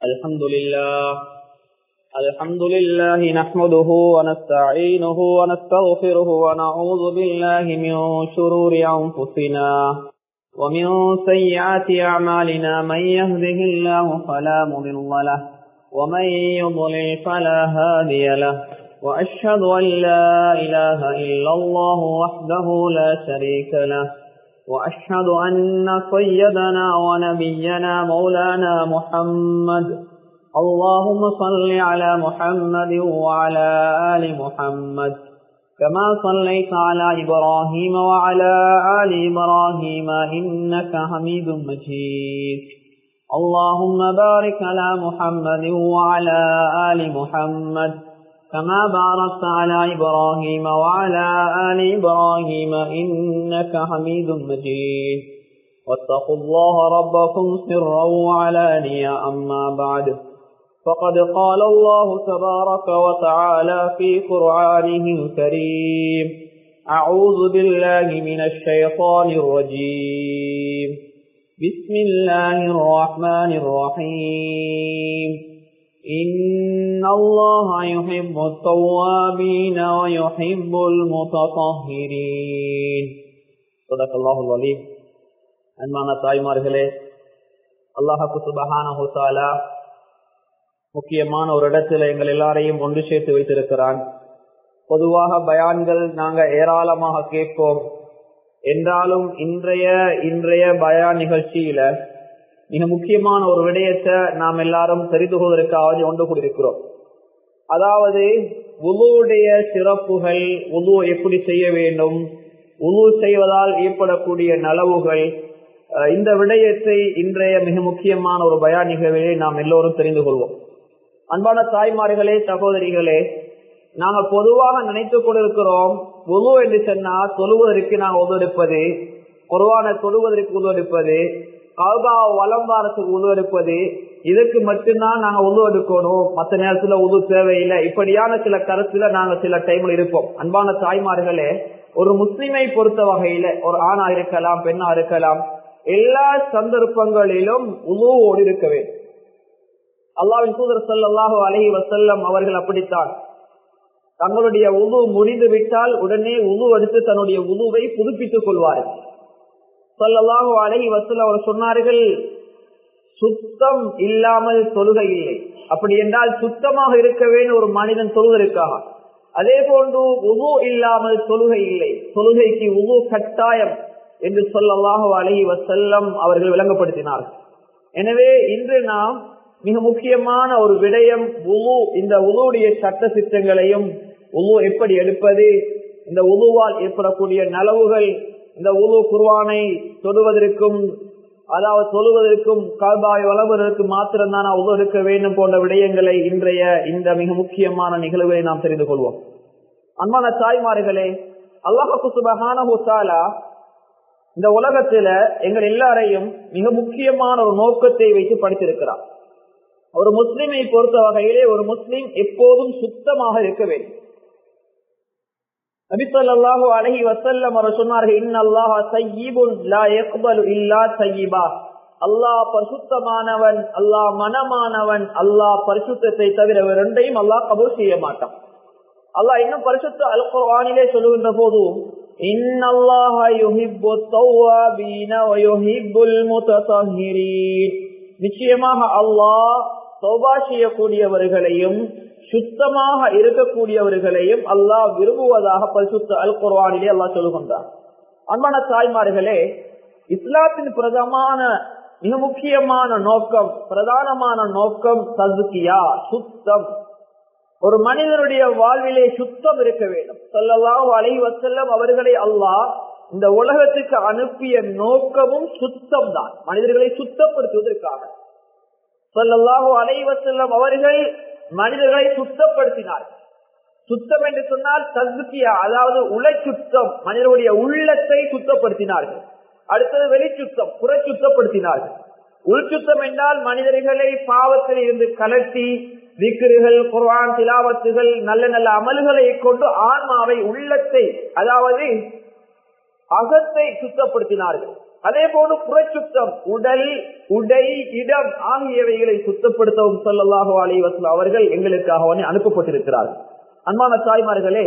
الحمد لله الحمد لله نحمده ونستعينه ونستغفره ونعوذ بالله من شرور أنفسنا ومن سيئات أعمالنا من يهده الله فلا مضل له ومن يضلل فلا هادي له وأشهد أن لا إله إلا الله وحده لا شريك له وأشهد أن سيدنا ونبينا مولانا محمد اللهم صل على محمد وعلى آل محمد كما صليت على إبراهيم وعلى آل إبراهيم إنك حميد مجيد اللهم بارك على محمد وعلى آل محمد كما باركت على إبراهيم وعلى آل إبراهيم إنك حميد مجيد واتقوا الله ربكم سرا وعلانيا أما بعد فقد قال الله تبارك وتعالى في قرآنه الكريم أعوذ بالله من الشيطان الرجيم بسم الله الرحمن الرحيم إن الله يحب التوابين ويحب المتطهرين صدق الله العليم அன்பான தாய்மார்களே அல்லாஹு சுபஹானஹு தஆலா முக்கியமான ஒரு இடத்துல எங்கள் எல்லாரையும் ஒன்று சேர்த்து வைத்திருக்கிறான் பொதுவாக பயான்கள் நாங்க ஏராளமாக கேட்போம் என்றாலும் இன்றைய இன்றைய பயான் நிகழ்ச்சியில மிக முக்கியமான ஒரு விடயத்தை நாம் எல்லாரும் தெரிந்து கொள்வதற்காக ஒன்று கூடியிருக்கிறோம் அதாவது உலுவுடைய சிறப்புகள் உலு எப்படி செய்ய வேண்டும் உலு செய்வதால் ஏற்படக்கூடிய நலவுகள் இந்த விடயத்தை இன்றைய மிக முக்கியமான ஒரு பயான் நிகழ்விலே நாம் எல்லோரும் தெரிந்து கொள்வோம் அன்பான தாய்மார்களே சகோதரிகளே நாங்க பொதுவாக நினைத்துக் கொண்டிருக்கிறோம் உது என்று சொன்னா தொழுவதற்கு நாங்கள் உதவெடுப்பது குருவான தொழுவதற்கு உதவெடுப்பது கல்பா வளம் வாரத்துக்கு உதவெடுப்பது இதுக்கு மட்டும்தான் நாங்க உதவு எடுக்கணும் மற்ற நேரத்துல உது தேவையில்லை இப்படியான சில கருத்துல நாங்க சில டைம்ல இருப்போம் அன்பான தாய்மார்களே ஒரு முஸ்லிமை பொறுத்த வகையில ஒரு ஆணா இருக்கலாம் பெண்ணா இருக்கலாம் எல்லா சந்தர்ப்பங்களிலும் உதவோடு இருக்க வேண்டும் அல்லாவின் தூதர் சல்லாஹு அலஹி வசல்லம் அவர்கள் அப்படித்தான் தங்களுடைய உது முடிந்து விட்டால் உடனே உது எடுத்து தன்னுடைய உதுவை புதுப்பித்துக் கொள்வார்கள் சொல்லலாஹு அலஹி வசல்லம் அவர் சொன்னார்கள் சுத்தம் இல்லாமல் தொழுகை இல்லை அப்படி என்றால் சுத்தமாக இருக்க வேண்டும் ஒரு மனிதன் தொழுவதற்காக அதே போன்று உது இல்லாமல் தொழுகை இல்லை தொழுகைக்கு உது கட்டாயம் என்று சொல்லலாஹு அலஹி வசல்லம் அவர்கள் விளங்கப்படுத்தினார்கள் எனவே இன்று நாம் மிக முக்கியமான ஒரு விடயம் உலு இந்த உலுடைய சட்ட திட்டங்களையும் உலு எப்படி எடுப்பது இந்த உலுவால் ஏற்படக்கூடிய நலவுகள் இந்த உலு குர்வானை தொடுவதற்கும் அதாவது தொழுவதற்கும் கால்பாய் வளர்வதற்கு மாத்திரம்தான் உலு எடுக்க வேண்டும் போன்ற விடயங்களை இன்றைய இந்த மிக முக்கியமான நிகழ்வை நாம் தெரிந்து கொள்வோம் அன்பான தாய்மார்களே அல்லாஹு சுபஹானா இந்த உலகத்துல எங்கள் எல்லாரையும் மிக முக்கியமான ஒரு நோக்கத்தை வைத்து படித்திருக்கிறார் ஒரு முஸ்லிமை பொறுத்த வகையிலே ஒரு முஸ்லிம் எப்போதும் சுத்தமாக இருக்க வேண்டும் நபிசல்லாஹு அலஹி வசல்லம் அவர் சொன்னார்கள் இன்னல்லாஹா சையீபுன் லா யக்பலு இல்லா சையீபா அல்லாஹ் பரிசுத்தமானவன் அல்லாஹ் மனமானவன் அல்லாஹ் பரிசுத்தத்தை தவிர ரெண்டையும் அல்லாஹ் கபூல் செய்ய மாட்டான் அல்லாஹ் இன்னும் பரிசுத்த அல் குர்ஆனிலே சொல்லுகின்ற போதும் இன்னல்லாஹ யுஹிப்பு தௌவாபீன வ யுஹிப்புல் முத்தஹிரீன் நிச்சயமாக அல்லாஹ் தௌபா செய்யக்கூடியவர்களையும் சுத்தமாக இருக்கக்கூடியவர்களையும் அல்லாஹ் விரும்புவதாக பரிசுத்த அல் குர்வானிலே அல்லாஹ் சொல்லுகின்றார் அன்பான தாய்மார்களே இஸ்லாத்தின் பிரதமான மிக முக்கியமான நோக்கம் பிரதானமான நோக்கம் ததுக்கியா சுத்தம் ஒரு மனிதனுடைய வாழ்விலே சுத்தம் இருக்க வேண்டும் சொல்லலாம் அலை வசல்லம் அவர்களை அல்லாஹ் இந்த உலகத்துக்கு அனுப்பிய நோக்கமும் சுத்தம் தான் மனிதர்களை சுத்தப்படுத்துவதற்காக சொல்லல்லாஹு அலைவசல்லம் அவர்கள் மனிதர்களை சுத்தப்படுத்தினார் சுத்தம் என்று சொன்னால் தஸ்கியா அதாவது உலை சுத்தம் மனிதனுடைய உள்ளத்தை சுத்தப்படுத்தினார்கள் அடுத்தது வெளி சுத்தம் புற சுத்தப்படுத்தினார்கள் உள் சுத்தம் என்றால் மனிதர்களை பாவத்தில் இருந்து கலட்டி விக்கிறுகள் குர்வான் திலாவத்துகள் நல்ல நல்ல அமல்களை கொண்டு ஆன்மாவை உள்ளத்தை அதாவது அகத்தை சுத்தப்படுத்தினார்கள் அதே போன்று புறச்சுத்தம் உடல் உடை இடம் ஆகியவைகளை சுத்தப்படுத்தவும் சொல்லலாக அலைவசல் அவர்கள் எங்களுக்காக அனுப்பப்பட்டிருக்கிறார்கள் அன்பான தாய்மார்களே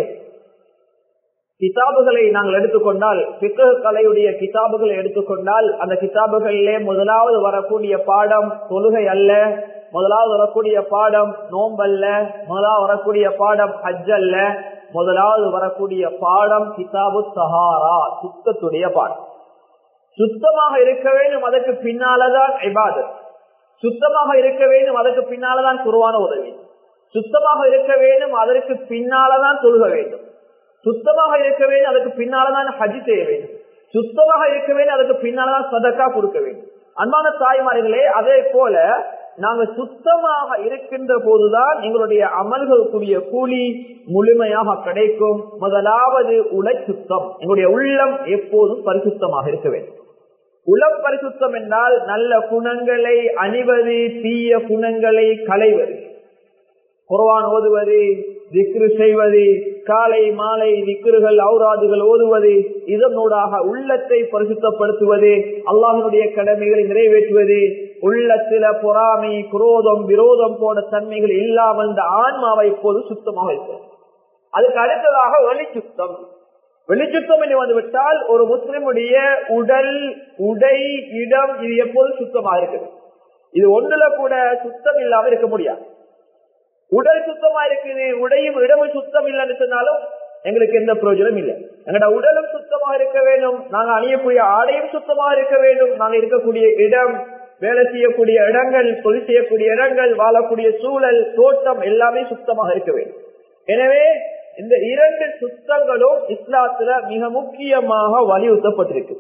கிதாபுகளை நாங்கள் எடுத்துக்கொண்டால் பிக்கு கலையுடைய கிதாபுகளை எடுத்துக்கொண்டால் அந்த கிதாபுகளிலே முதலாவது வரக்கூடிய பாடம் தொழுகை அல்ல முதலாவது வரக்கூடிய பாடம் நோம்பல்ல முதலாவது வரக்கூடிய பாடம் ஹஜ் அல்ல முதலாவது வரக்கூடிய பாடம் கிதாபு சஹாரா சுத்தத்துடைய பாடம் சுத்தமாக இருக்க வேண்டும் அதற்கு பின்னாலதான் ஐபாதத் சுத்தமாக இருக்க வேண்டும் அதற்கு பின்னாலதான் குருவான உதவி சுத்தமாக இருக்க வேண்டும் அதற்கு பின்னாலதான் தொழுக வேண்டும் சுத்தமாக இருக்க வேண்டும் அதற்கு பின்னால்தான் ஹஜ் செய்ய வேண்டும் சுத்தமாக இருக்க வேண்டும் அதற்கு பின்னால்தான் சதக்கா கொடுக்க வேண்டும் அன்பான தாய்மார்களே அதே போல நாங்க சுத்தமாக இருக்கின்ற போதுதான் எங்களுடைய அமல்களுக்குரிய கூலி முழுமையாக கிடைக்கும் முதலாவது உலை சுத்தம் எங்களுடைய உள்ளம் எப்போதும் பரிசுத்தமாக இருக்க வேண்டும் உளம் பரிசுத்தம் என்றால் நல்ல குணங்களை அணிவது தீய குணங்களை களைவது குர்வான் ஓதுவது திக்ரு செய்வது காலை மாலை திக்ருகள் ஔராதுகள் ஓதுவது இதனூடாக உள்ளத்தை பரிசுத்தப்படுத்துவது அல்லாஹனுடைய கடமைகளை நிறைவேற்றுவது உள்ளத்தில பொறாமை குரோதம் விரோதம் போன தன்மைகள் இல்லாமல் இந்த ஆன்மாவை இப்போது சுத்தமாக இருக்கிறது அதுக்கு அடுத்ததாக வெளிச்சுத்தம் வெளிச்சுத்தம் என்று வந்துவிட்டால் ஒரு முஸ்லிமுடைய உடல் உடை இடம் இது எப்போது சுத்தமாக இருக்குது இது ஒன்றுல கூட சுத்தம் இல்லாம இருக்க முடியாது உடல் சுத்தமா இருக்குது உடையும் இடமும் சுத்தம் இல்லைன்னு சொன்னாலும் எங்களுக்கு எந்த பிரயோஜனம் இல்லை எங்களோட உடலும் சுத்தமா இருக்க வேண்டும் நாங்க அணியக்கூடிய ஆடையும் சுத்தமா இருக்க வேண்டும் நாங்க இருக்கக்கூடிய இடம் வேலை செய்யக்கூடிய இடங்கள் தொழில் செய்யக்கூடிய இடங்கள் வாழக்கூடிய சூழல் தோட்டம் எல்லாமே சுத்தமாக இருக்க வேண்டும் எனவே இந்த இரண்டு சுத்தங்களும் இஸ்லாத்துல மிக முக்கியமாக வலியுறுத்தப்பட்டிருக்கு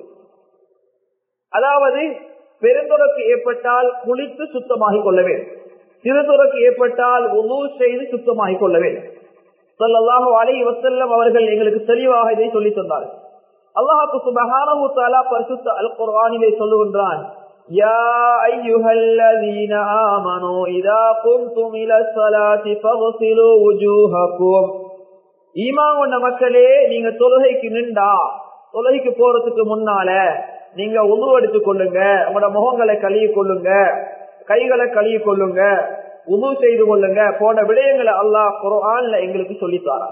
அதாவது பெருந்தொடர்க்கு ஏற்பட்டால் குளித்து சுத்தமாகிக் கொள்ள வேண்டும் சிறுதுறக்கு ஏற்பட்டால் உணவு செய்து சுத்தமாகிக் கொள்ள வேண்டும் சொல்லல்லாஹு அலை வசல்லம் அவர்கள் எங்களுக்கு தெளிவாக இதை சொல்லி தந்தார்கள் அல்லாஹாக்கு சுபஹானஹு தஆலா பரிசுத்த அல் குர்ஆனிலே சொல்லுகின்றான் யா அய்யுஹல்லதீன ஆமனூ இதா கும்தும் இலஸ் ஸலாத்தி ஃபக்ஸிலு வுஜூஹக்கும் ஈமான் கொண்ட மக்களே நீங்க தொழுகைக்கு நின்றா தொழுகைக்கு போறதுக்கு முன்னால நீங்க உணவு எடுத்துக் கொள்ளுங்க உங்களோட முகங்களை கழுவி கொள்ளுங்க கைகளை கழுவி கொள்ளுங்க உது செய்து கொள்ளுங்க போன விடயங்களை அல்லாஹ் குரான்ல எங்களுக்கு சொல்லித்தாரா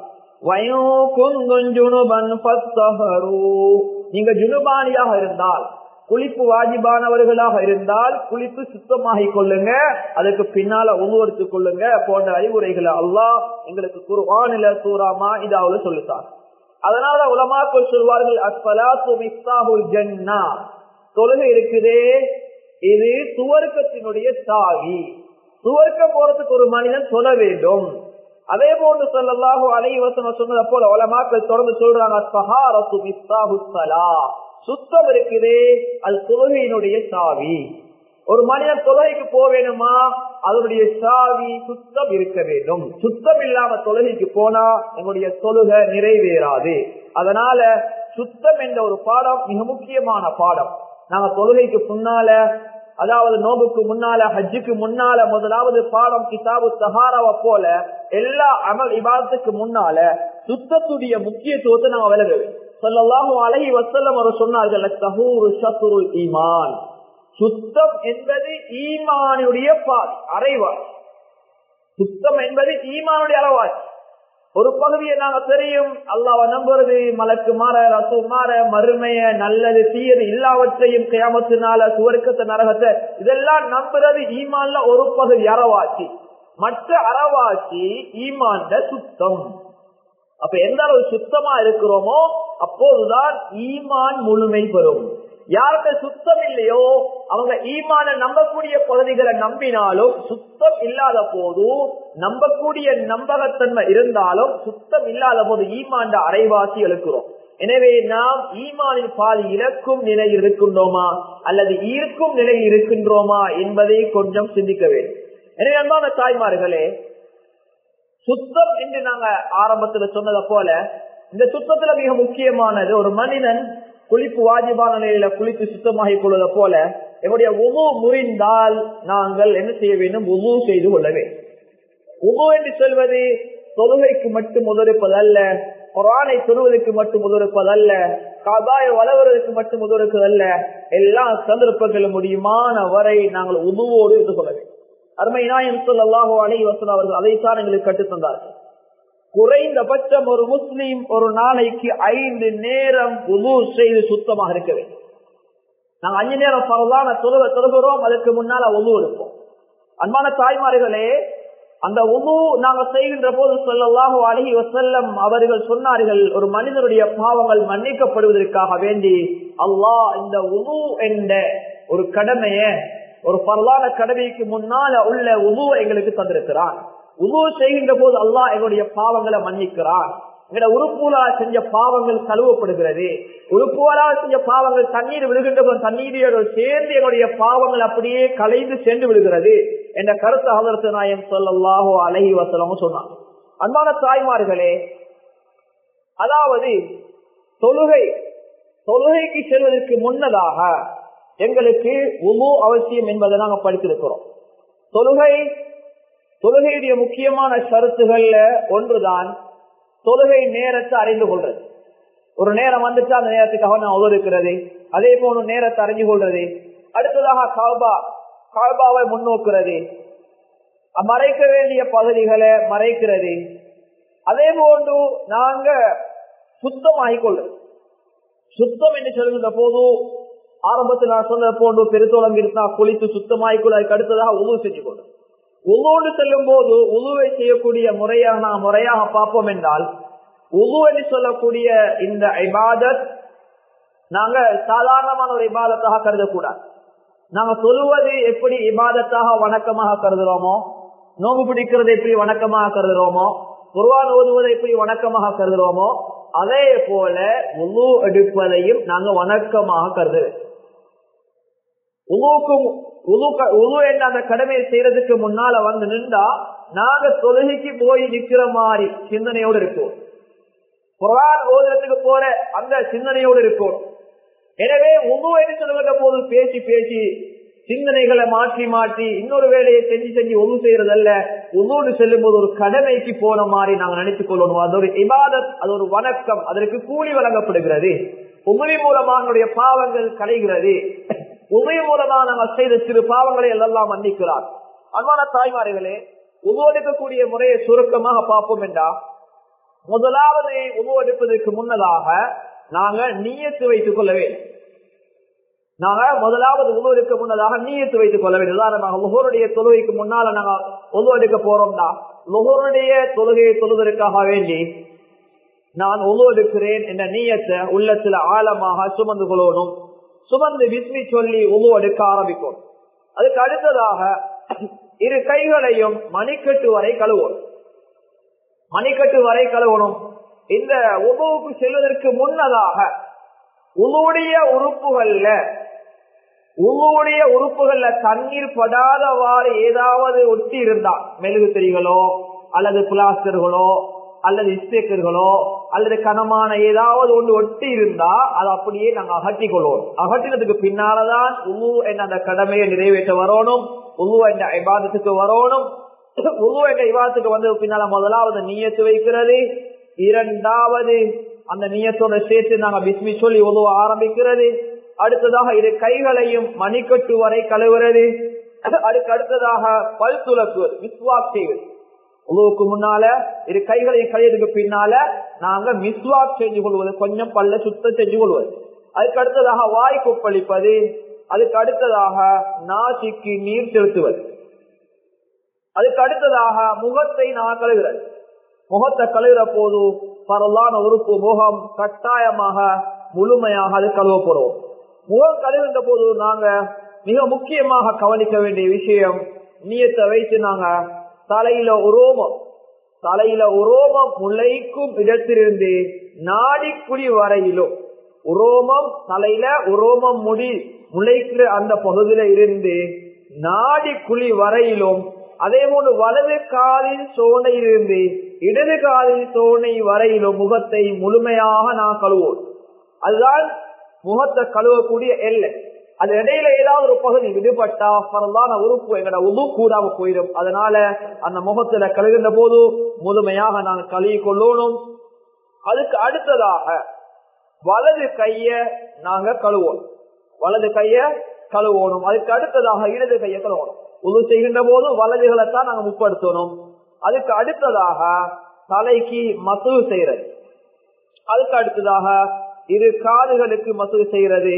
நீங்க ஜுனுபானியாக இருந்தால் குளிப்பு வாஜிபானவர்களாக இருந்தால் குளிப்பு சுத்தமாகிக் கொள்ளுங்க அதுக்கு பின்னால உருவெடுத்துக் கொள்ளுங்க போன்ற அறிவுரைகளை அல்லாஹ் எங்களுக்கு குர்ஆனில சூராமா இதாவுல சொல்லித்தார் அதனால உலமாக்கள் சொல்வார்கள் அஸ்பலாத்து மிஸ்தாஹுல் ஜன்னா தொழுகை இருக்குதே இது சுவர்க்கத்தினுடைய சாவி சுவர்க்கம் போறதுக்கு ஒரு மனிதன் சொல்ல வேண்டும் அதே போன்று சொல்லலாக அலைவசனம் சொன்னதை போல உலமாக்கள் தொடர்ந்து சொல்றாங்க சுத்தம் இருக்குதே அது தொழுகையினுடைய சாவி ஒரு மனிதன் தொழுகைக்கு போக வேணுமா அதனுடைய சாவி சுத்தம் இருக்க வேண்டும் சுத்தம் இல்லாம தொழுகைக்கு போனா எங்களுடைய தொழுகை நிறைவேறாது அதனால சுத்தம் என்ற ஒரு பாடம் மிக முக்கியமான பாடம் நாங்க தொழுகைக்கு முன்னால அதாவது நோபுக்கு முன்னால ஹஜ்ஜுக்கு முன்னால முதலாவது பாடம் கிதாபு சஹாராவை போல எல்லா அமல் இபாதத்துக்கு முன்னால சுத்தத்துடைய முக்கியத்துவத்தை நாங்க விலக சொல்லலாகும் அழகி வசல்லம் அவர் சொன்னார்கள் தஹூரு ஷத்துருல் ஈமான் சுத்தம் என்பது ஈமானுடைய பாதி அரைவாசி சுத்தம் என்பது ஈமானுடைய அறவாசி ஒரு பகுதியை நாங்க தெரியும் அல்லாவ நம்புறது மலக்கு மாற ரசு மாற மறுமைய நல்லது தீயது எல்லாவற்றையும் கியாமத்தினால சுவர்க்கத்தை நரகத்தை இதெல்லாம் நம்புறது ஈமான்ல ஒரு பகுதி அறவாசி மற்ற அறவாசி ஈமான்ல சுத்தம் அப்ப எந்த அளவு சுத்தமா இருக்கிறோமோ அப்போதுதான் ஈமான் முழுமை பெறும் யாருக்கு சுத்தம் இல்லையோ அவங்க ஈமான நம்பக்கூடிய பகுதிகளை நம்பினாலும் சுத்தம் இல்லாத போது நம்பக்கூடிய நம்பகத்தன்மை இருந்தாலும் சுத்தம் இல்லாத போது ஈமாண்ட அரைவாசி எழுக்கிறோம் எனவே நாம் ஈமானின் பால் இழக்கும் நிலையில் இருக்கின்றோமா அல்லது ஈர்க்கும் நிலையில் இருக்கின்றோமா என்பதை கொஞ்சம் சிந்திக்க வேண்டும் எனவே அன்பான தாய்மார்களே சுத்தம் என்று நாங்க ஆரம்பத்துல சொன்னதை போல இந்த சுத்தத்துல மிக முக்கியமானது ஒரு மனிதன் குளிப்பு வாஜிபான நிலையில குளித்து சுத்தமாகிக் கொள்வதை போல எங்களுடைய உமு முறிந்தால் நாங்கள் என்ன செய்ய வேண்டும் உமு செய்து கொள்ள வேண்டும் உமு என்று சொல்வது தொழுகைக்கு மட்டும் உதறிப்பது அல்ல குரானை சொல்வதற்கு மட்டும் உதவுப்பதல்ல காபாய வளர்வதற்கு மட்டும் உதவுவதல்ல எல்லா சந்தர்ப்பங்களும் முடியுமான வரை நாங்கள் உதுவோடு இருந்து கொள்ள வேண்டும் அருமை நாயம் சொல்லாஹோ அலை வசன் அவர்கள் அதைத்தான் எங்களுக்கு கற்றுத்தந்தார்கள் குறைந்தபட்சம் ஒரு முஸ்லீம் ஒரு நாளைக்கு ஐந்து நேரம் உது செய்து சுத்தமாக இருக்க வேண்டும் நாங்கள் அஞ்சு நேரம் பரவான தொழுக தொழுகிறோம் அதற்கு முன்னால உது எடுப்போம் அன்பான தாய்மார்களே அந்த உது நாங்க செய்கின்ற போது சொல்லலாக அழகி வசல்லம் அவர்கள் சொன்னார்கள் ஒரு மனிதனுடைய பாவங்கள் மன்னிக்கப்படுவதற்காக வேண்டி அல்லாஹ் இந்த உது என்ற ஒரு கடமைய ஒரு பரவான கடமைக்கு முன்னால உள்ள உதுவை எங்களுக்கு தந்திருக்கிறான் உது செய்கின்ற போது அல்லாஹ் எங்களுடைய பாவங்களை மன்னிக்கிறான் எங்களோட உறுப்புகளால் செஞ்ச பாவங்கள் கழுவப்படுகிறது உறுப்புகளால் செஞ்ச பாவங்கள் தண்ணீர் விழுகின்ற போது தண்ணீரோடு சேர்ந்து எங்களுடைய பாவங்கள் அப்படியே கலைந்து சென்று விடுகிறது என்ற கருத்து அதற்கு நாயம் சொல்லல்லாஹோ அழகி வசலமும் சொன்னாங்க அன்பான தாய்மார்களே அதாவது தொழுகை தொழுகைக்கு செல்வதற்கு முன்னதாக எங்களுக்கு உமு அவசியம் என்பதை நாங்கள் படித்திருக்கிறோம் தொழுகை தொழுகையுடைய முக்கியமான கருத்துகள்ல ஒன்றுதான் தொழுகை நேரத்தை அறிந்து கொள்றது ஒரு நேரம் வந்துட்டு அந்த நேரத்துக்காக நான் உதவிக்கிறது அதே போல நேரத்தை அறிஞ்சு கொள்றது அடுத்ததாக காபா காபாவை முன்னோக்குறது மறைக்க வேண்டிய பகுதிகளை மறைக்கிறது அதே போன்று நாங்க சுத்தமாகிக் கொள்றது சுத்தம் என்று சொல்கின்ற போது ஆரம்பத்தில் நான் சொன்னது போன்று பெருத்தோளம் இருந்தா குளித்து சுத்தமாகிக்கொள்ள அதுக்கு அடுத்ததாக உதவு செஞ்சு கொள்றது உதவோடு செல்லும் போது உதுவை செய்யக்கூடிய முறையாக நாம் முறையாக பார்ப்போம் என்றால் உது என்று சொல்லக்கூடிய இந்த ஐபாதத் நாங்க சாதாரணமான ஒரு இபாதத்தாக கருதக்கூடாது நாங்க சொல்லுவது எப்படி இபாதத்தாக வணக்கமாக கருதுறோமோ நோம்பு பிடிக்கிறது எப்படி வணக்கமாக கருதுறோமோ குருவான் ஓதுவதை எப்படி வணக்கமாக கருதுறோமோ அதே போல உது எடுப்பதையும் நாங்க வணக்கமாக கருதுறோம் உதுவுக்கும் உது என்ற அந்த கடமையை செய்யறதுக்கு முன்னால வந்து நின்றா நாங்க தொழுகைக்கு போய் நிக்கிற மாதிரி சிந்தனையோடு இருக்கோம் குரான் ஓதுறதுக்கு போற அந்த சிந்தனையோடு இருக்கும் எனவே உது என்று சொல்லுகிற போது பேசி பேசி சிந்தனைகளை மாற்றி மாற்றி இன்னொரு வேலையை செஞ்சு செஞ்சு ஒது செய்யறதல்ல உதோடு செல்லும் போது ஒரு கடமைக்கு போன மாதிரி நாங்க நினைத்துக் கொள்ளணும் அது ஒரு இபாதத் அது ஒரு வணக்கம் அதற்கு கூலி வழங்கப்படுகிறது உமரி மூலமாக பாவங்கள் கலைகிறது உமை மூலமா நாங்கள் செய்த சிறு பாவங்களை எல்லாம் மன்னிக்கிறார் அன்பான தாய்மார்களே உபோடிக்கக்கூடிய முறையை சுருக்கமாக பார்ப்போம் என்றா முதலாவது உபோடிப்பதற்கு முன்னதாக நாங்க நீயத்து வைத்துக் கொள்ள வேண்டும் நாங்க முதலாவது உதவுக்கு முன்னதாக நீயத்து வைத்துக் கொள்ள வேண்டும் உதாரணமாக லுகருடைய தொழுகைக்கு முன்னால நாங்க உதவெடுக்க போறோம்னா லுகருடைய தொழுகையை தொழுவதற்காக வேண்டி நான் உதவெடுக்கிறேன் என்ற நீயத்தை உள்ளத்துல ஆழமாக சுமந்து கொள்ளணும் சுமந்து விஸ்மி சொல்லி உமு எடுக்க ஆரம்பிக்கும் அதுக்கு அடுத்ததாக இரு கைகளையும் மணிக்கட்டு வரை கழுவணும் மணிக்கட்டு வரை கழுவணும் இந்த உமவுக்கு செல்வதற்கு முன்னதாக உங்களுடைய உறுப்புகள்ல உங்களுடைய உறுப்புகள்ல தண்ணீர் படாதவாறு ஏதாவது ஒட்டி இருந்தா மெழுகு திரிகளோ அல்லது பிளாஸ்டர்களோ அல்லது இஸ்டேக்கர்களோ அல்லது கனமான ஏதாவது ஒன்று ஒட்டி இருந்தா அதை அப்படியே நாங்க அகட்டி கொள்வோம் அகட்டினதுக்கு பின்னாலதான் உவு என்ற அந்த கடமையை நிறைவேற்ற வரணும் உவு என்ற ஐபாதத்துக்கு வரணும் உவு என்ற ஐபாதத்துக்கு வந்தது பின்னால முதலாவது நீயத்து வைக்கிறது இரண்டாவது அந்த நீயத்தோட சேர்த்து நாங்க பிஸ்மி சொல்லி உதவ ஆரம்பிக்கிறது அடுத்ததாக இரு கைகளையும் மணிக்கட்டு வரை கழுவுறது அதுக்கு அடுத்ததாக பல் துலக்கு விஸ்வாக் செய்வது உதவுக்கு முன்னால இரு கைகளையும் கழியதுக்கு பின்னால நாங்க மிஸ்வாக் செஞ்சு கொள்வது கொஞ்சம் பல்ல சுத்தம் செஞ்சு கொள்வது அதுக்கு அடுத்ததாக வாய் கொப்பளிப்பது அதுக்கு அடுத்ததாக நாசிக்கு நீர் செலுத்துவது அதுக்கு அடுத்ததாக முகத்தை நான் கழுவுறது முகத்தை கழுவுற போது பரலான உறுப்பு முகம் கட்டாயமாக முழுமையாக அது கழுவப்படுவோம் முகம் கழுவுகின்ற போது நாங்க மிக முக்கியமாக கவனிக்க வேண்டிய விஷயம் நீயத்தை வைத்து நாங்க தலையில உரோமம் தலையில உரோமம் முளைக்கும் இடத்திலிருந்து நாடிக்குழி வரையிலும் உரோமம் தலையில உரோமம் முடி முளைக்கிற அந்த பகுதியில இருந்து நாடிக்குழி வரையிலும் அதே போன்று வலது காலின் சோனையிலிருந்து இடது காலின் சோனை வரையிலும் முகத்தை முழுமையாக நான் கழுவோம் அதுதான் முகத்தை கழுவக்கூடிய எல்லை அது இடையில ஏதாவது ஒரு பகுதி விடுபட்டா பரவான உறுப்பு எங்கட உது கூடாம போயிடும் அதனால அந்த முகத்துல கழுகின்ற போது முழுமையாக நான் கழுவி கொள்ளணும் அதுக்கு அடுத்ததாக வலது கைய நாங்க கழுவோம் வலது கைய கழுவணும் அதுக்கு அடுத்ததாக இடது கைய கழுவணும் உது செய்கின்ற போது வலதுகளைத்தான் நாங்க முற்படுத்தணும் அதுக்கு அடுத்ததாக தலைக்கு மசூ செய்யறது அதுக்கு அடுத்ததாக இரு காதுகளுக்கு மசூ செய்யறது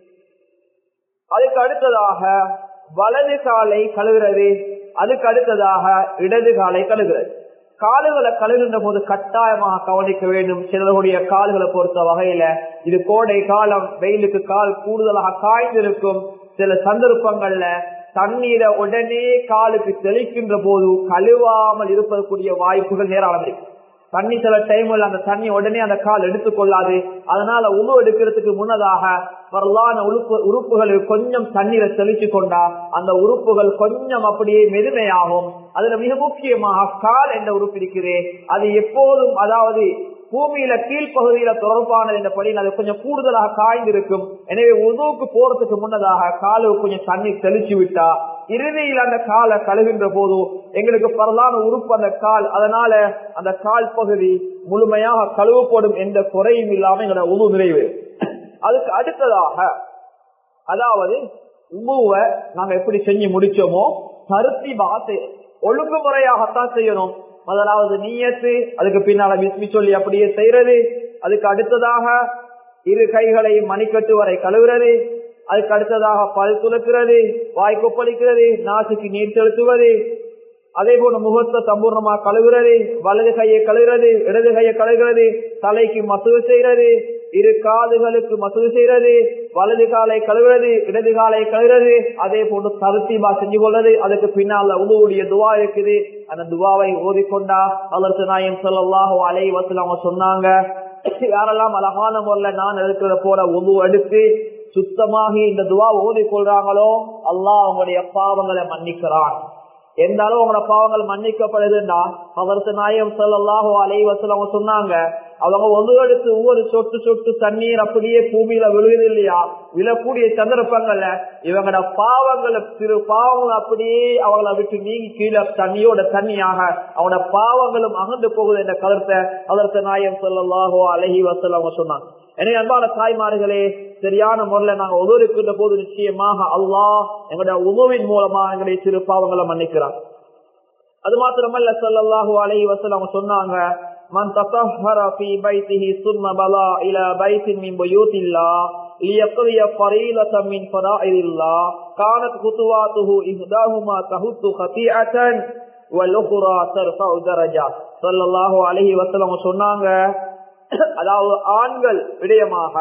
அதுக்கு அடுத்ததாக வலது காலை கழுவுறது அதுக்கு அடுத்ததாக இடது காலை கழுவுறது காலுகளை கழுகுகின்ற போது கட்டாயமாக கவனிக்க வேண்டும் சிலருடைய கால்களை பொறுத்த வகையில இது கோடை காலம் வெயிலுக்கு கால் கூடுதலாக காய்ந்திருக்கும் சில சந்தர்ப்பங்கள்ல தண்ணீரை உடனே காலுக்கு தெளிக்கின்ற போது கழுவாமல் இருப்பதற்குரிய வாய்ப்புகள் நேராளம் இருக்கு தண்ணி சில டைம்ல அந்த தண்ணி உடனே அந்த கால் எடுத்துக்கொள்ளாது அதனால உணவு எடுக்கிறதுக்கு முன்னதாக வரலான உறுப்பு உறுப்புகளில் கொஞ்சம் தண்ணீரை தெளிச்சு கொண்டா அந்த உறுப்புகள் கொஞ்சம் அப்படியே மெதுமையாகும் அதுல மிக முக்கியமாக கால் என்ற உறுப்பு இருக்குது அது எப்போதும் அதாவது பூமியில கீழ்ப்பகுதியில தொடர்பானது என்றபடி அது கொஞ்சம் கூடுதலாக காய்ந்திருக்கும் எனவே உதவுக்கு போறதுக்கு முன்னதாக காலுக்கு கொஞ்சம் தண்ணி தெளிச்சு விட்டா இறுதியில் அந்த காலை கழுகின்ற போது எங்களுக்கு பரலான உறுப்பு அந்த கால் அதனால அந்த கால் பகுதி முழுமையாக கழுவப்படும் எந்த குறையும் இல்லாம எங்களோட உணவு நிறைவு அதுக்கு அடுத்ததாக அதாவது உமுவை நாங்க எப்படி செஞ்சு முடிச்சோமோ கருத்தி பாசை ஒழுங்குமுறையாகத்தான் செய்யணும் முதலாவது நீயத்து அதுக்கு பின்னால விஸ்மி சொல்லி அப்படியே செய்யறது அதுக்கு அடுத்ததாக இரு கைகளை மணிக்கட்டு வரை கழுவுறது அதுக்கு அடுத்ததாக பல் துளக்கிறது வாய் கொப்பளிக்கிறது நாசுக்கு நீர் செலுத்துவது அதே போல முகத்தை சம்பூர்ணமாக கழுவுறது வலது கையை கழுவுறது இடது கையை கழுவுறது தலைக்கு மசூது செய்யறது இரு காதுகளுக்கு மசூது செய்யறது வலது காலை கழுவுறது இடது காலை கழுவுறது அதே போன்று கருத்திமா செஞ்சு கொள்வது அதுக்கு பின்னால உதவுடைய துவா இருக்குது அந்த துவாவை ஓதிக்கொண்டா அதற்கு நாயம் சொல்லலாஹோ அலை வசல் அவங்க சொன்னாங்க யாரெல்லாம் அழகான முறையில நான் எடுக்கிற போற உது எடுத்து சுத்தமாகி இந்த துவா ஓதி கொள்றாங்களோ அல்லாஹ் அவங்களுடைய பாவங்களை மன்னிக்கிறான் எந்த அளவு உங்களோட பாவங்கள் மன்னிக்கப்படுதுன்னா அவருக்கு நாயம் செல்லாஹோ அலைவசல் அவங்க சொன்னாங்க அவங்க ஒன்று ஒவ்வொரு சொட்டு சொட்டு தண்ணீர் அப்படியே பூமியில விழுகுது இல்லையா விழக்கூடிய சந்தர்ப்பங்கள்ல இவங்களோட பாவங்களை திரு பாவங்கள் அப்படியே அவங்கள விட்டு நீங்கி கீழே தண்ணியோட தண்ணியாக அவனோட பாவங்களும் அகன்று போகுது என்ற கருத்தை அதற்கு நாயம் சொல்லலாகோ அழகி வசல் அவங்க சொன்னாங்க எனவே அன்பான தாய்மார்களே சரியான முறையில நாங்க உதவிக்கின்ற போது நிச்சயமாக அல்லாஹ் எங்களுடைய உதவின் மூலமா எங்களுடைய சிறு பாவங்களை மன்னிக்கிறார் அது மாத்திரமல்ல சொல்லல்லாஹு அலைஹி வஸல்லம் அவங்க சொன்னாங்க من تطهر في بيته ثم بلا الى بيت من بيوت الله ليقضي فريضة من فرائض الله كانت خطواته إحداهما تهد خطيئة والأخرى ترفع درجة صلى الله عليه وسلم சொன்னாங்க அதாவது ஆண்கள் விடயமாக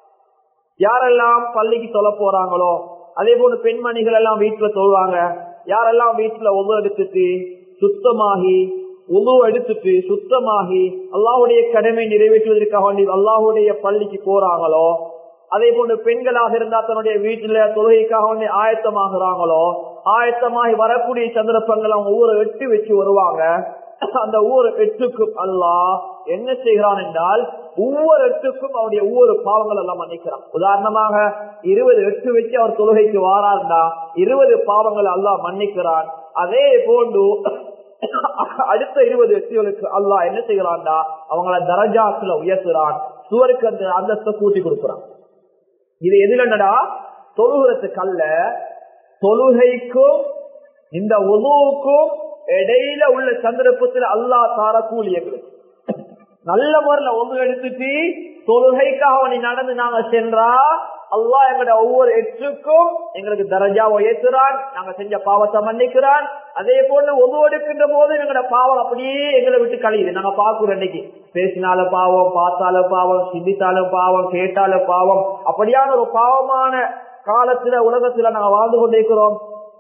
யாரெல்லாம் பள்ளிக்கு சொல்ல போறாங்களோ அதே போல பெண்மணிகள் எல்லாம் வீட்டுல சொல்லுவாங்க யாரெல்லாம் வீட்டுல ஒவ்வொரு எடுத்துட்டு சுத்தமாகி உணவு எடுத்துட்டு சுத்தமாகி அல்லாஹுடைய கடமை நிறைவேற்றுவதற்காக வேண்டி அல்லாஹுடைய பள்ளிக்கு போறாங்களோ அதே போன்று பெண்களாக இருந்தா தன்னுடைய வீட்டுல தொழுகைக்காக வேண்டி ஆயத்தமாகறாங்களோ ஆயத்தமாகி வரக்கூடிய சந்தர்ப்பங்கள் அவங்க ஊரை எட்டு வச்சு வருவாங்க அந்த ஒவ்வொரு எட்டுக்கும் அல்லாஹ் என்ன செய்கிறான் என்றால் ஒவ்வொரு எட்டுக்கும் அவருடைய ஒவ்வொரு பாவங்கள் எல்லாம் மன்னிக்கிறான் உதாரணமாக இருபது எட்டு வச்சு அவர் தொழுகைக்கு வாரார்டா இருபது பாவங்கள் அல்லாஹ் மன்னிக்கிறான் அதே போன்று அடுத்த இருபது எட்டுகளுக்கு அல்லாஹ் என்ன செய்கிறான்டா அவங்கள தரஜாத்துல உயர்த்துறான் சுவருக்கு அந்த அந்தஸ்தை கூட்டி கொடுக்குறான் இது எதுலடா தொழுகிறதுக்கு அல்ல தொழுகைக்கும் இந்த உணவுக்கும் இடையில உள்ள சந்தர்ப்பத்தில் அல்லாஹ் தார கூலி எங்களுக்கு நல்ல முறையில ஒன்று எடுத்துட்டு தொழுகைக்காக நீ நடந்து நாங்க சென்றா அல்லாஹ் எங்களோட ஒவ்வொரு எட்டுக்கும் எங்களுக்கு தரஜா உயர்த்துறான் நாங்க செஞ்ச பாவத்தை மன்னிக்கிறான் அதே போல ஒது எடுக்கின்ற போது எங்களோட பாவம் அப்படியே எங்களை விட்டு கழியுது நாங்க பாக்குறோம் இன்னைக்கு பேசினாலும் பாவம் பார்த்தாலும் பாவம் சிந்தித்தாலும் பாவம் கேட்டாலும் பாவம் அப்படியான ஒரு பாவமான காலத்துல உலகத்துல நாங்க வாழ்ந்து கொண்டிருக்கிறோம்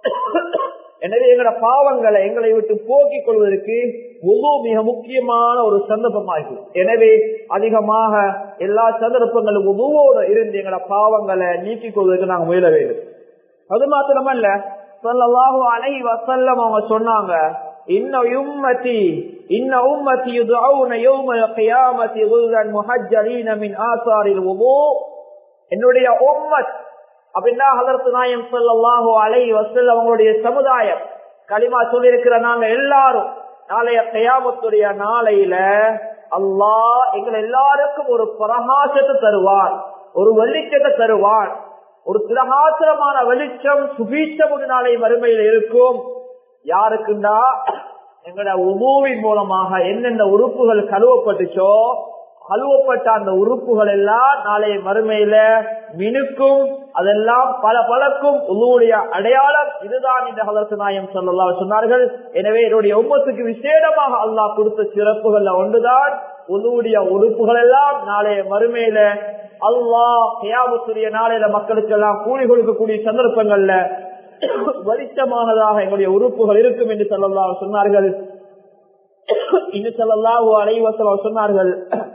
எனவே எங்களோட பாவங்களை எங்களை விட்டு போக்கிக் கொள்வதற்கு ஒவ்வொரு மிக முக்கியமான ஒரு சந்தர்ப்பமாகும் எனவே அதிகமாக எல்லா சந்தர்ப்பங்களும் ஒவ்வொரு இருந்து எங்களோட பாவங்களை நீக்கிக் கொள்வதற்கு நாங்கள் முயல வேண்டும் அது மாத்திரமல்ல சொல்லலாஹு அலை வசல்லம் அவங்க சொன்னாங்க இன்ன உம்மதி இன்ன உம்மதி யுதுஅவுன யௌமல் கியாமத்தி குல்தன் முஹஜ்ஜலீன மின் ஆசாரில் வுது என்னுடைய உம்மத் அப்படின்னா ஹலரத்து நாயம் சொல்லல்லாஹோ அலை வசல் அவங்களுடைய சமுதாயம் களிமா சொல்லியிருக்கிற நாங்க எல்லாரும் நாளைய கயாமத்துடைய நாளையில அல்லாஹ் எங்கள் எல்லாருக்கும் ஒரு பிரகாசத்தை தருவான் ஒரு வெளிச்சத்தை தருவான் ஒரு திரகாத்திரமான வெளிச்சம் சுபீட்சம் நாளை வறுமையில் இருக்கும் யாருக்குண்டா எங்களோட உமூவின் மூலமாக என்னென்ன உறுப்புகள் கழுவப்பட்டுச்சோ கழுவப்பட்ட அந்த உறுப்புகள் எல்லாம் நாளைய மறுமையில மினுக்கும் அதெல்லாம் பல பலக்கும் உங்களுடைய அடையாளம் இதுதான் இந்த ஹலசு நாயம் சொல்லலாம் சொன்னார்கள் எனவே என்னுடைய உம்மத்துக்கு விசேடமாக அல்லாஹ் கொடுத்த சிறப்புகள்ல ஒன்றுதான் உங்களுடைய உறுப்புகள் எல்லாம் நாளைய மறுமையில அல்லாஹ் கியாமத்துடைய நாளையில மக்களுக்கு எல்லாம் கூலி கொடுக்கக்கூடிய சந்தர்ப்பங்கள்ல வெளிச்சமானதாக எங்களுடைய உறுப்புகள் இருக்கும் என்று சொல்லலாம் சொன்னார்கள் இன்னும் சொல்லலாம் அலைவசலம் சொன்னார்கள்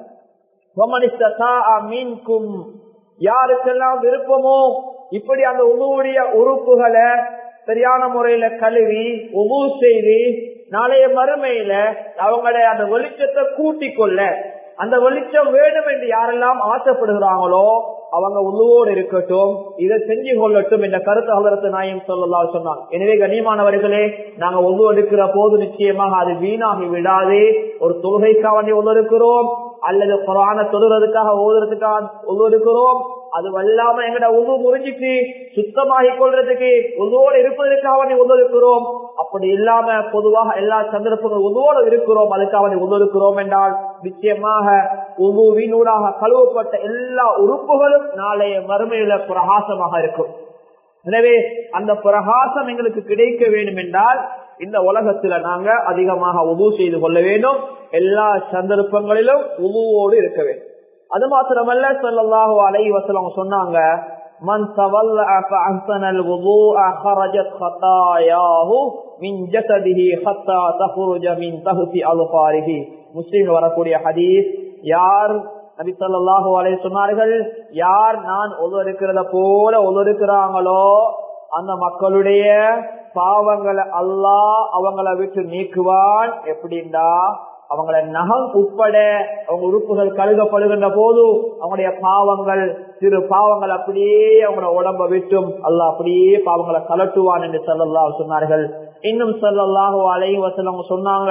யாருக்கெல்லாம் விருப்பமோ இப்படி அந்த உணவுடைய உறுப்புகளை சரியான முறையில கழுவி உபு செய்து நாளைய மறுமையில அவங்களுடைய அந்த வெளிச்சத்தை கூட்டிக் கொள்ள அந்த வெளிச்சம் வேணும் என்று யாரெல்லாம் ஆசைப்படுகிறாங்களோ அவங்க உள்ளுவோடு இருக்கட்டும் இதை செஞ்சு கொள்ளட்டும் என்ற கருத்து அகலரத்து நாயம் சொல்லலாம் சொன்னாங்க எனவே கண்ணியமானவர்களே நாங்க ஒன்று எடுக்கிற போது நிச்சயமாக அது வீணாகி விடாது ஒரு தொழுகைக்காக வேண்டி ஒன்று இருக்கிறோம் அல்லது குரான தொழுறதுக்காக ஓதுறதுக்காக ஒன்று இருக்கிறோம் அது வல்லாம எங்கட உணவு முறிஞ்சிட்டு சுத்தமாகி கொள்றதுக்கு உதவோடு இருப்பதற்காக வேண்டி ஒன்று இருக்கிறோம் அப்படி இல்லாம பொதுவாக எல்லா சந்தர்ப்பங்களும் உதவோடு இருக்கிறோம் அதுக்காக வேண்டி ஒன்று இருக்கிறோம் என்றால் நிச்சயமாக உணவினூடாக கழுவப்பட்ட எல்லா உறுப்புகளும் நாளைய மறுமையில பிரகாசமாக இருக்கும் எனவே அந்த பிரகாசம் எங்களுக்கு கிடைக்க வேண்டும் என்றால் இந்த உலகத்துல நாங்க அதிகமாக உதவு செய்து கொள்ள வேண்டும் எல்லா சந்தர்ப்பங்களிலும் உதுவோடு இருக்க வேண்டும் அது மாத்திரமல்ல சொல்லலாஹோ அலை வசலம் சொன்னாங்க من تولع فأحسن الوضوء خرجت خطاياه من جسده حتى تخرج من تحت أظفاره முஸ்லீம் வரக்கூடிய ஹதீஸ் யார் நபி சொல்லாஹு அலை சொன்னார்கள் யார் நான் ஒவ்வொருக்கிறத போல ஒவ்வொருக்கிறாங்களோ அந்த மக்களுடைய பாவங்களை அல்லாஹ் அவங்கள விட்டு நீக்குவான் எப்படின்னா அவங்கள நகம் உட்பட அவங்க உறுப்புகள் கழுகப்படுகின்ற போது அவங்களுடைய பாவங்கள் சிறு பாவங்கள் அப்படியே அவங்களோட உடம்ப விட்டும் அல்ல அப்படியே பாவங்களை கலட்டுவான் என்று சொல்லல்லா சொன்னார்கள் இன்னும் சொல்லல்லாஹோ அலை வசலம் சொன்னாங்க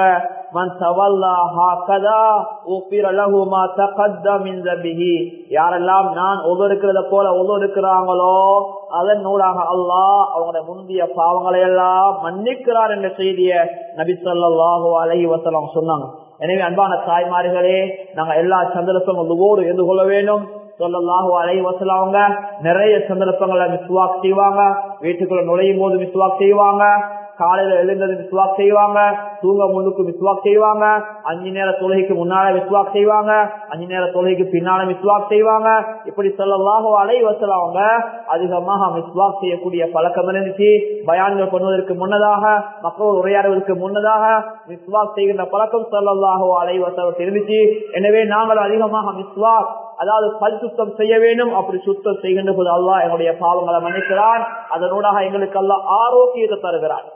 யாரெல்லாம் நான் ஒவ்வொருக்கிறத போல ஒவ்வொருக்கிறாங்களோ அதன் நூலாக அல்லாஹ் அவங்களோட முந்தைய பாவங்களை எல்லாம் மன்னிக்கிறார் என்ற செய்திய நபி சொல்லாஹோ அலஹி வசலம் சொன்னாங்க எனவே அன்பான தாய்மார்களே நாங்க எல்லா சந்தர்ப்பங்களும் ஒவ்வொரு எதிர்கொள்ள வேண்டும் சொல்லலாக அலை வசலாங்க நிறைய சந்தர்ப்பங்களை மிஸ்வாக் செய்வாங்க வீட்டுக்குள்ள நுழையும் போது மிஸ்வாக் செய்வாங்க காலையில எழுந்தது விஸ்வாக் செய்வாங்க தூங்க முன்னுக்கு விஸ்வாக் செய்வாங்க அஞ்சு நேர தொழுகைக்கு முன்னால விஸ்வாக் செய்வாங்க அஞ்சு நேர தொழுகைக்கு பின்னால விஸ்வாக் செய்வாங்க இப்படி சொல்லலாக அலை வசலாங்க அதிகமாக மிஸ்வாக் செய்யக்கூடிய பழக்கம் இருந்துச்சு பயான்கள் பண்ணுவதற்கு முன்னதாக மக்கள் உரையாடுவதற்கு முன்னதாக மிஸ்வாக் செய்கின்ற பழக்கம் சொல்லலாக அலை வசலம் இருந்துச்சு எனவே நாங்கள் அதிகமாக மிஸ்வாக் அதாவது பல் சுத்தம் செய்ய வேண்டும் அப்படி சுத்தம் செய்கின்ற போது அல்லா எங்களுடைய பாவங்களை மன்னிக்கிறான் அதனூடாக எங்களுக்கு அல்ல ஆரோக்கியத்தை தருகிறான்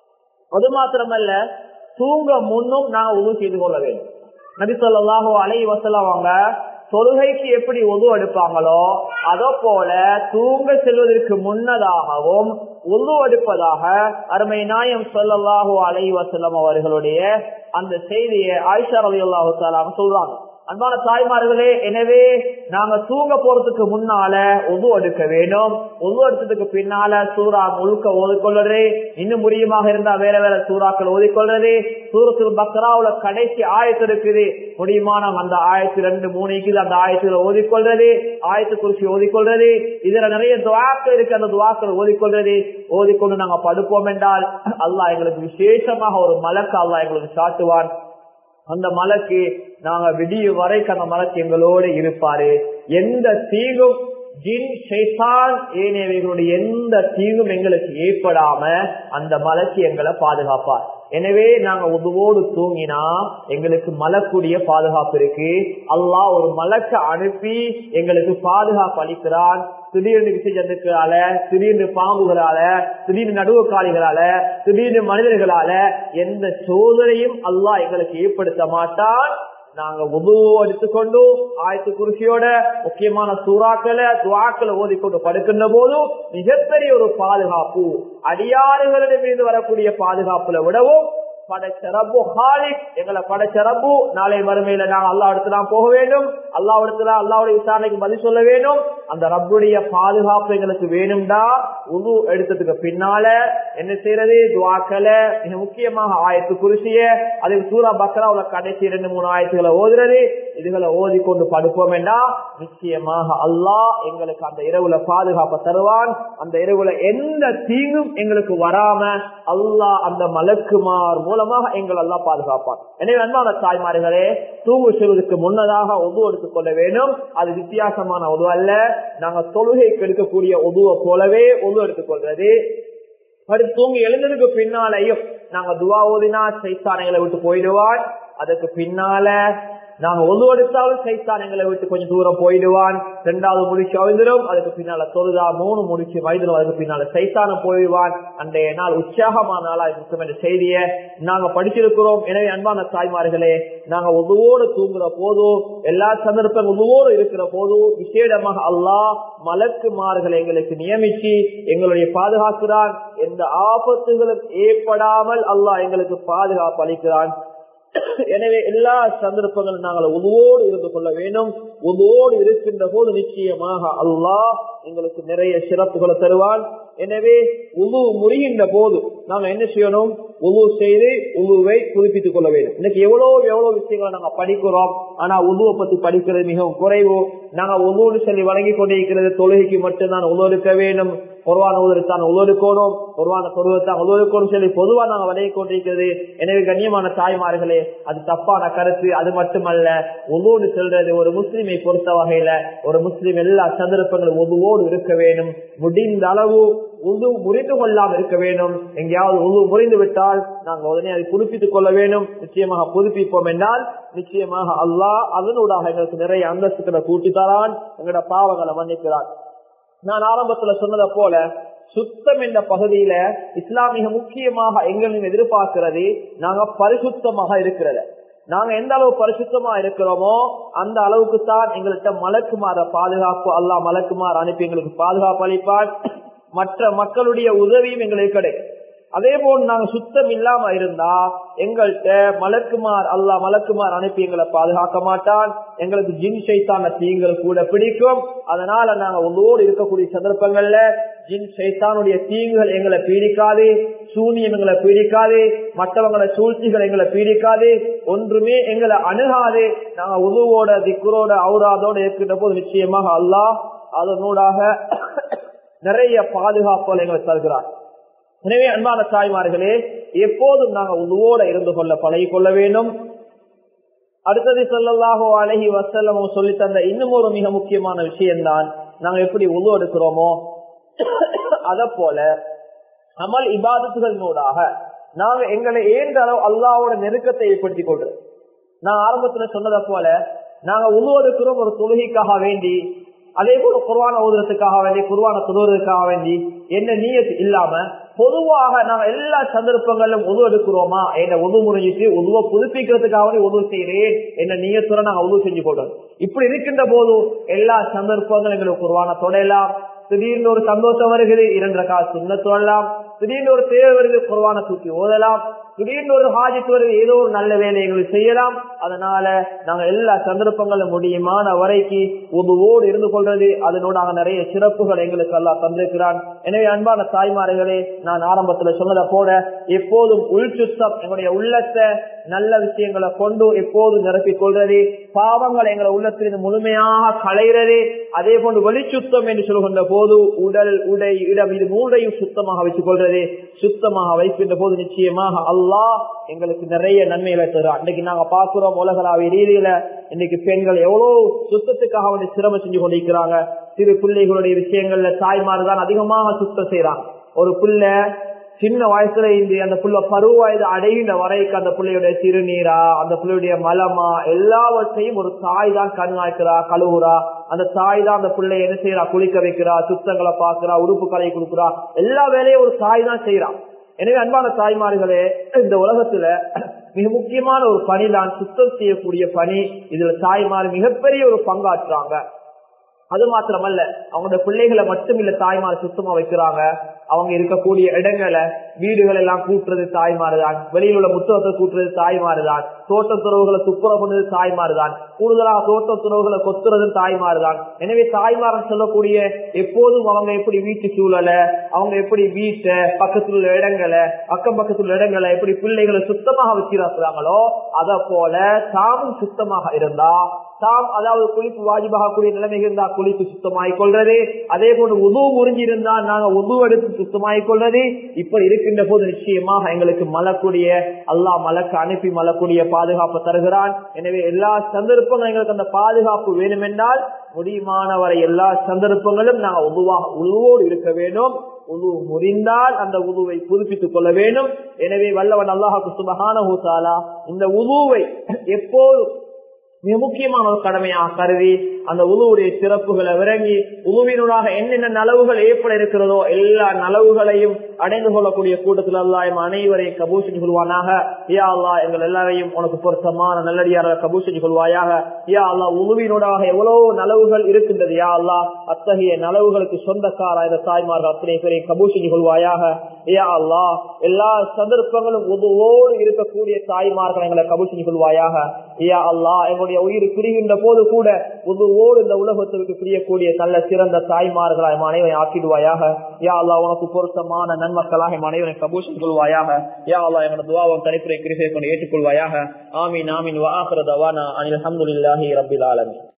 அது மாத்திரமல்ல தூங்க முன்னும் நாங்க உதவு செய்து கொள்ள வேண்டும் நபி சொல்லாஹோ அலை வசலவங்க தொழுகைக்கு எப்படி உது எடுப்பாங்களோ அதோ போல தூங்க செல்வதற்கு முன்னதாகவும் உது எடுப்பதாக அருமை நாயம் சொல்லல்லாஹோ அலை வசலம் அவர்களுடைய அந்த செய்தியை ஆயிஷா அலி அல்லாஹு சொல்றாங்க அன்பான தாய்மார்களே எனவே நாங்க தூங்க போறதுக்கு முன்னால ஒது எடுக்க வேணும் ஒது எடுத்ததுக்கு பின்னால சூறா முழுக்க ஓதிக்கொள்றது இன்னும் முடியுமாக இருந்தா வேற வேற சூறாக்கள் ஓதிக்கொள்றது சூரத்தில் பக்ராவுல கடைசி ஆயத்து இருக்குது முடியுமான அந்த ஆயிரத்தி ரெண்டு மூணு இருக்குது அந்த ஆயத்துல ஓதிக்கொள்றது ஆயத்து குறிச்சி ஓதிக்கொள்றது இதுல நிறைய துவாக்கள் இருக்கு அந்த துவாக்கள் ஓதிக்கொள்றது ஓதிக்கொண்டு நாங்க படுப்போம் என்றால் அல்லாஹ் எங்களுக்கு விசேஷமாக ஒரு மலக்கு அல்லாஹ் எங்களுக்கு சாட்டுவான் அந்த மலைக்கு நாங்க விடிய வரைக்கும் அந்த மலைக்கு எங்களோட இருப்பாரு எந்த தீங்கும் ஜின் ஷைத்தான் ஏனையவைகளுடைய எந்த தீங்கும் எங்களுக்கு ஏற்படாம அந்த மலைக்கு எங்களை பாதுகாப்பார் எனவே நாங்க உதவோடு தூங்கினா எங்களுக்கு மலக்கூடிய பாதுகாப்பு இருக்கு அல்லாஹ் ஒரு மலக்க அனுப்பி எங்களுக்கு பாதுகாப்பு அளிக்கிறான் திடீர்னு விசைஜந்துக்களால திடீர்னு பாம்புகளால திடீர்னு நடுவுக்காலிகளால திடீர்னு மனிதர்களால எந்த சோதனையும் அல்லாஹ் எங்களுக்கு ஏற்படுத்த மாட்டான் நாங்க உதுவோ எடுத்துக்கொண்டு ஆயத்து குருசியோட முக்கியமான சூறாக்களை துவாக்களை ஓதிக்கொண்டு படுக்கின்ற போதும் மிகப்பெரிய ஒரு பாதுகாப்பு அடியாறுகளிடமிருந்து வரக்கூடிய பாதுகாப்புல விடவும் படைச்ச ரப்பு ஹாலிக் எங்களை படைச்ச ரப்பு நாளை மறுமையில நாங்க அல்லா இடத்துல தான் போக வேண்டும் அல்லா இடத்துல அல்லாவுடைய விசாரணைக்கு பதில் சொல்ல வேண்டும் அந்த ரப்புடைய பாதுகாப்பு எங்களுக்கு வேணும்டா உது எடுத்ததுக்கு பின்னால என்ன செய்யறது துவாக்கல மிக முக்கியமாக ஆயத்து குருசிய அது சூரா பக்ரா உள்ள கடைசி ரெண்டு மூணு ஆயத்துகளை ஓதுறது இதுகளை ஓதி கொண்டு படுப்போம் வேண்டாம் நிச்சயமாக அல்லாஹ் எங்களுக்கு அந்த இரவுல பாதுகாப்ப தருவான் அந்த இரவுல எந்த தீங்கும் எங்களுக்கு வராம அல்லாஹ் அந்த மலக்குமார் மூலமாக எங்கள் எல்லாம் பாதுகாப்பான் எனவே அன்பான தாய்மார்களே தூங்கு செல்வதற்கு முன்னதாக உது எடுத்துக் கொள்ள வேண்டும் அது வித்தியாசமான உது அல்ல நாங்க தொழுகைக்கு எடுக்கக்கூடிய உதுவை போலவே உது எடுத்துக்கொள்றது படுத்து தூங்கி எழுந்ததுக்கு பின்னாலையும் நாங்க துவா ஓதினா சைத்தானைகளை விட்டு போயிடுவான் அதுக்கு பின்னால நாங்க ஒது எடுத்தாலும் சைத்தான் எங்களை விட்டு கொஞ்சம் தூரம் போயிடுவான் ரெண்டாவது முடிச்சு அவிழ்ந்துடும் அதுக்கு பின்னால தொழுதா மூணு முடிச்சு வயதிலும் அதுக்கு பின்னால சைத்தானம் போயிடுவான் அன்றைய நாள் உற்சாகமான நாளா இருக்கும் என்ற செய்திய நாங்க படிச்சிருக்கிறோம் எனவே அன்பான தாய்மார்களே நாங்க உதுவோடு தூங்குற போதும் எல்லா சந்தர்ப்பம் உதுவோடு இருக்கிற போதும் விசேடமாக அல்லாஹ் மலக்குமார்களை எங்களுக்கு நியமிச்சு எங்களுடைய பாதுகாக்கிறான் எந்த ஆபத்துகளும் ஏற்படாமல் அல்லாஹ் எங்களுக்கு பாதுகாப்பு அளிக்கிறான் எனவே எல்லா சந்தர்ப்பங்களும் நாங்கள் உதுவோடு இருந்து கொள்ள வேண்டும் உதுவோடு இருக்கின்ற போது நிச்சயமாக அல்லாஹ் எங்களுக்கு நிறைய சிறப்புகளை தருவான் எனவே உது முறிகின்ற போது நாங்க என்ன செய்யணும் உது செய்து உதுவை புதுப்பித்துக் கொள்ள வேண்டும் இன்னைக்கு எவ்வளவு எவ்வளவு விஷயங்களை நாங்க படிக்கிறோம் ஆனா உதுவை பத்தி படிக்கிறது மிகவும் குறைவு நாங்க உதுன்னு சொல்லி வழங்கி கொண்டிருக்கிறது தொழுகைக்கு மட்டும்தான் உதவு இருக்க வேண்டும் பொருவான உதவித்தான் உதவிக்கோணும் பொருவான தொழுவத்தான் உதவிக்கோணும் சொல்லி பொதுவா நாங்க வழங்கி கொண்டிருக்கிறது எனவே கண்ணியமான தாய்மார்களே அது தப்பான கருத்து அது மட்டுமல்ல உதவுன்னு சொல்றது ஒரு முஸ்லிமை பொறுத்த வகையில ஒரு முஸ்லிம் எல்லா சந்தர்ப்பங்களும் உதுவோடு இருக்க வேண்டும் முடிந்த அளவு உது முறிந்து கொள்ளாமல் இருக்க வேண்டும் எங்கேயாவது உது முறிந்து விட்டால் நாங்கள் உடனே அதை புதுப்பித்துக் கொள்ள வேண்டும் நிச்சயமாக புதுப்பிப்போம் என்றால் நிச்சயமாக அல்லாஹ் அதனூடாக எங்களுக்கு நிறைய அந்தஸ்துக்களை கூட்டி தரான் எங்களோட பாவங்களை மன்னிக்கிறான் நான் ஆரம்பத்துல சொன்னதை போல சுத்தம் என்ற பகுதியில இஸ்லாமிக முக்கியமாக எங்களின் எதிர்பார்க்கிறது நாங்க பரிசுத்தமாக இருக்கிறத நாங்க எந்த அளவு பரிசுத்தமா இருக்கிறோமோ அந்த அளவுக்கு தான் எங்கள்கிட்ட மலக்குமார பாதுகாப்பு அல்லா மலக்குமார் அனுப்பி எங்களுக்கு பாதுகாப்பு அளிப்பார் மற்ற மக்களுடைய உதவியும் எங்களுக்கு கிடைக்கும் அதே போல் நாங்க சுத்தம் இல்லாம இருந்தா எங்கள்கிட்ட மலக்குமார் அல்லா மலக்குமார் அனுப்பி எங்களை பாதுகாக்க மாட்டான் எங்களுக்கு ஜின் சைத்தான தீங்கள் கூட பிடிக்கும் அதனால நாங்க உங்களோடு இருக்கக்கூடிய சந்தர்ப்பங்கள்ல ஜின் சைத்தானுடைய தீங்குகள் எங்களை பீடிக்காது சூனியம் எங்களை பீடிக்காது மற்றவங்கள சூழ்ச்சிகள் எங்களை பீடிக்காது ஒன்றுமே எங்களை அணுகாது நாங்க உதுவோட திக்குரோட அவுராதோட இருக்கின்ற போது நிச்சயமாக அல்லாஹ் அதனூடாக நிறைய பாதுகாப்புகள் எங்களுக்கு தருகிறார் எனவே அன்பான தாய்மார்களே எப்போதும் நாங்கள் உதுவோட இருந்து கொள்ள பழகி கொள்ள வேண்டும் அடுத்தது சொல்லலாகோ அழகி வசல்லமும் சொல்லி தந்த இன்னும் ஒரு மிக முக்கியமான விஷயம்தான் நாங்க எப்படி உது எடுக்கிறோமோ அத போல அமல் இபாதத்துகள் மூடாக நாங்க எங்களை ஏன்ற அளவு அல்லாவோட நெருக்கத்தை ஏற்படுத்திக் கொள்றோம் நான் ஆரம்பத்துல சொன்னதை போல நாங்க உது எடுக்கிறோம் ஒரு தொழுகைக்காக வேண்டி அதே போல குர்வான ஓதுறதுக்காக வேண்டி குர்வான தொழுவதற்காக வேண்டி என்ன நீயத்து இல்லாம பொதுவாக நாங்க எல்லா சந்தர்ப்பங்களிலும் உதவு எடுக்கிறோமா என்ன உதவு முடிஞ்சிட்டு உதவ புதுப்பிக்கிறதுக்காக உதவு செய்யறேன் என்ன நீயத்துடன் நாங்க உதவு செஞ்சு கொள்றோம் இப்படி இருக்கின்ற போதும் எல்லா சந்தர்ப்பங்களும் எங்களுக்கு குர்வான தொடலாம் திடீர்னு ஒரு சந்தோஷம் வருகிறது இரண்டு ரகா சுண்ண தொடலாம் திடீர்னு ஒரு தேவை வருது குர்வான தூக்கி ஓதலாம் திடீர்னு ஒரு ஹாஜித் வருது ஏதோ ஒரு நல்ல வேலைகளை செய்யலாம் அதனால நாங்க எல்லா சந்தர்ப்பங்களும் முடியுமான வரைக்கு உதுவோடு இருந்து கொள்றது அதனோட நிறைய சிறப்புகள் எங்களுக்கு எல்லாம் தந்திருக்கிறான் எனவே அன்பான தாய்மார்களே நான் ஆரம்பத்துல சொன்னதை போல எப்போதும் உள் சுத்தம் எங்களுடைய உள்ளத்தை நல்ல விஷயங்களை கொண்டு எப்போதும் நிரப்பிக் கொள்றது பாவங்களை எங்களை உள்ளத்திலிருந்து முழுமையாக களைகிறது அதே போன்று வெளிச்சுத்தம் என்று சொல்கின்ற போது உடல் உடை இடம் இது மூன்றையும் சுத்தமாக வச்சுக் கொள்றது சுத்தமாக வைக்கின்ற போது நிச்சயமாக அல்லாஹ் எங்களுக்கு நிறைய நன்மைகளை தரும் அன்னைக்கு நாங்க பாக்குறோம் உலகளாவிய ரீதியில இன்னைக்கு பெண்கள் எவ்வளவு சுத்தத்துக்காக வந்து சிரமம் செஞ்சு கொண்டிருக்கிறாங்க சிறு பிள்ளைகளுடைய விஷயங்கள்ல தாய்மார் தான் அதிகமாக சுத்தம் செய்யறாங்க ஒரு பிள்ளை சின்ன வயசுல இந்த அந்த புள்ள பருவ வயது அடைகின்ற வரைக்கும் அந்த பிள்ளையுடைய சிறுநீரா அந்த பிள்ளையுடைய மலமா எல்லாவற்றையும் ஒரு தாய் தான் கண்காய்க்கிறா கழுவுறா அந்த தாய் தான் அந்த பிள்ளை என்ன செய்யறா குளிக்க வைக்கிறா சுத்தங்களை பாக்குறா உடுப்பு கலை கொடுக்குறா எல்லா வேலையும் ஒரு தாய் தான் செய்யறான் எனவே அன்பான தாய்மார்களே இந்த உலகத்துல மிக முக்கியமான ஒரு பணி தான் சுத்தம் செய்யக்கூடிய பணி இதுல தாய்மார் மிகப்பெரிய ஒரு பங்காற்றுறாங்க அது மாத்திரமல்ல அவங்களோட பிள்ளைகளை மட்டும் இல்ல தாய்மார் சுத்தமா வைக்கிறாங்க அவங்க இருக்கக்கூடிய இடங்களை வீடுகள் எல்லாம் கூட்டுறது தாய்மாறுதான் வெளியில் உள்ள புத்தகத்தை கூட்டுறது தாய்மாறுதான் தோட்ட துறவுகளை துப்புரவு பண்ணது தாய்மாறுதான் கூடுதலாக தோட்ட துறவுகளை கொத்துறது தாய்மாறுதான் எனவே தாய்மாரன் சொல்லக்கூடிய எப்போதும் அவங்க எப்படி வீட்டு சூழலை அவங்க எப்படி வீட்டை பக்கத்தில் உள்ள இடங்களை அக்கம் பக்கத்தில் உள்ள இடங்களை எப்படி பிள்ளைகளை சுத்தமாக வச்சிருக்கிறாங்களோ அத போல தாமும் சுத்தமாக இருந்தா தாம் அதாவது குளிப்பு வாஜிபாக கூடிய நிலைமை இருந்தா குளிப்பு சுத்தமாகிக் கொள்றது அதே போன்று உது உறிஞ்சி இருந்தா நாங்க உது எடுத்து சுத்தமாகிக் கொள்றது இப்படி இருக்கின்ற போது நிச்சயமாக எங்களுக்கு மலக்கூடிய அல்லாஹ் மலக்கு அனுப்பி மலக்கூடிய பாதுகாப்பு தருகிறான் எனவே எல்லா சந்தர்ப்பங்களும் எங்களுக்கு அந்த பாதுகாப்பு வேணும் என்றால் முடியுமானவரை எல்லா சந்தர்ப்பங்களும் நாங்கள் உதுவாக உருவோடு இருக்க வேண்டும் உது முறிந்தால் அந்த உதுவை புதுப்பித்துக் கொள்ள வேண்டும் எனவே வல்லவன் அல்லாஹாக்கு சுபகான ஹூசாலா இந்த உதுவை எப்போதும் மிக முக்கியமான ஒரு கடமையாக கருதி அந்த உழுவுடைய சிறப்புகளை விளங்கி உழுவினூடாக என்னென்ன நலவுகள் ஏற்பட இருக்கிறதோ எல்லா நலவுகளையும் அடைந்து கொள்ளக்கூடிய கூட்டத்தில் அல்லாயும் அனைவரையும் கபூஷன் கொள்வானாக யா அல்லா எங்கள் எல்லாரையும் உனக்கு பொருத்தமான நல்லடியார கபூஷன் கொள்வாயாக யா அல்லா உழுவினூடாக எவ்வளவு நலவுகள் இருக்கின்றது யா அல்லா அத்தகைய நலவுகளுக்கு சொந்தக்கார இந்த தாய்மார்கள் அத்தனை பேரை கபூஷன் கொள்வாயாக யா அல்லா எல்லா சந்தர்ப்பங்களும் உதவோடு இருக்கக்கூடிய தாய்மார்கள் எங்களை கபூஷன் கொள்வாயாக யா அல்லா எங்களுடைய உயிர் பிரிகின்ற போது கூட உதவோடு இந்த உலகத்திற்கு பிரியக்கூடிய நல்ல சிறந்த தாய்மார்களாய் அனைவரை ஆக்கிடுவாயாக யா அல்லா உனக்கு பொருத்தமான நன்மக்களாக அனைவரை கபூஷன் கொள்வாயாக யா அல்லா எங்களோட துவாவம் தனிப்புரை கிருப்பை கொண்டு ஏற்றுக்கொள்வாயாக ஆமீன் ஆமீன் வாஹரதவானா அனில் அஹமதுல்லாஹி ரபில் ஆலமி